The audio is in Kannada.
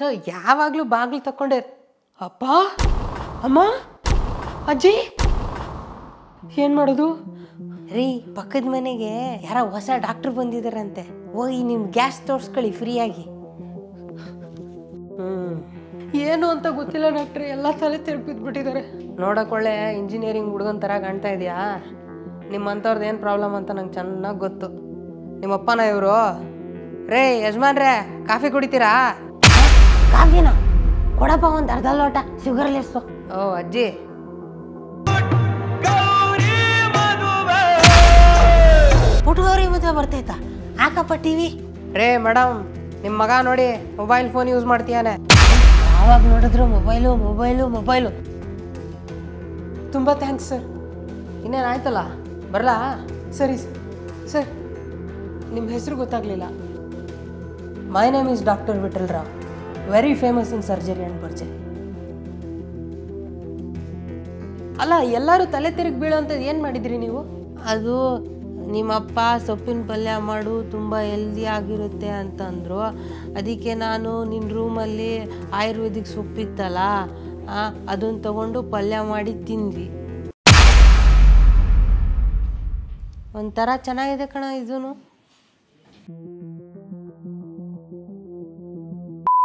ಸೊ ಯಾವಾಗಲೂ ಬಾಗಿಲು ತಕ್ಕೊಂಡೆ ಅಪ್ಪ ಅಮ್ಮ ಅಜ್ಜಿ ಏನು ಮಾಡೋದು ರೀ ಪಕ್ಕದ ಮನೆಗೆ ಯಾರ ಹೊಸ ಡಾಕ್ಟ್ರ್ ಬಂದಿದ್ದಾರಂತೆ ಹೋಗಿ ನಿಮ್ಮ ಗ್ಯಾಸ್ ತೋರಿಸ್ಕೊಳ್ಳಿ ಫ್ರೀಯಾಗಿ ಹ್ಮ್ ಏನು ಅಂತ ಗೊತ್ತಿಲ್ಲ ಡಾಕ್ಟ್ರೆ ಎಲ್ಲ ತಲೆ ತಿರುಗಿದ್ಬಿಟ್ಟಿದ್ದಾರೆ ನೋಡಕೊಳ್ಳೆ ಇಂಜಿನಿಯರಿಂಗ್ ಹುಡುಗನ ಥರ ಕಾಣ್ತಾ ಇದೆಯಾ ನಿಮ್ಮಂಥವ್ರದ್ದು ಏನು ಪ್ರಾಬ್ಲಮ್ ಅಂತ ನಂಗೆ ಚೆನ್ನಾಗಿ ಗೊತ್ತು ನಿಮ್ಮಪ್ಪನ ಇವರು ರೇ ಯಜಮಾನ್ರೇ ಕಾಫಿ ಕುಡಿತೀರಾ ಕಾಫಿನ ಕೊಡಪ್ಪ ಒಂದು ಅರ್ಧ ಲೋಟ ಶುಗರ್ಲೆಸ್ಸು ಓ ಅಜ್ಜಿ ಪುಟ್ಗೌರಿ ಮದುವೆ ಬರ್ತೈತಾ ಹಾಕಪ್ಪ ಟಿವಿ ರೇ ಮೇಡಮ್ ನಿಮ್ಮ ಮಗ ನೋಡಿ ಮೊಬೈಲ್ ಫೋನ್ ಯೂಸ್ ಮಾಡ್ತೀಯಾನೆ ಯಾವಾಗ ನೋಡಿದ್ರು ಮೊಬೈಲು ಮೊಬೈಲು ಮೊಬೈಲು ತುಂಬ ಥ್ಯಾಂಕ್ಸ್ ಸರ್ ಇನ್ನೇನು ಆಯ್ತಲ್ಲ ಬರಲಾ ಸರಿ ಸರ್ ಸರ್ ನಿಮ್ಮ ಹೆಸರು ಗೊತ್ತಾಗಲಿಲ್ಲ my name is doctor Vittal Rao very famous in surgery and burgery ಅಲ್ಲ ಎಲ್ಲರೂ ತಲೆ ತಿರುಗಿ ಬೀಳೋಂಥದ್ದು ಏನು ಮಾಡಿದ್ರಿ ನೀವು ಅದು ನಿಮ್ಮಪ್ಪ ಸೊಪ್ಪಿನ ಪಲ್ಯ ಮಾಡು ತುಂಬ ಹೆಲ್ದಿ ಆಗಿರುತ್ತೆ ಅಂತಂದರು ಅದಕ್ಕೆ ನಾನು ನಿನ್ನ ರೂಮಲ್ಲಿ ಆಯುರ್ವೇದಿಕ್ ಸೊಪ್ಪಿತ್ತಲ್ಲ ಅದನ್ನು ತಗೊಂಡು ಪಲ್ಯ ಮಾಡಿ ತಿಂದ್ವಿ ಒಂಥರ ಚೆನ್ನಾಗಿದೆ ಕಣ ಇದೂ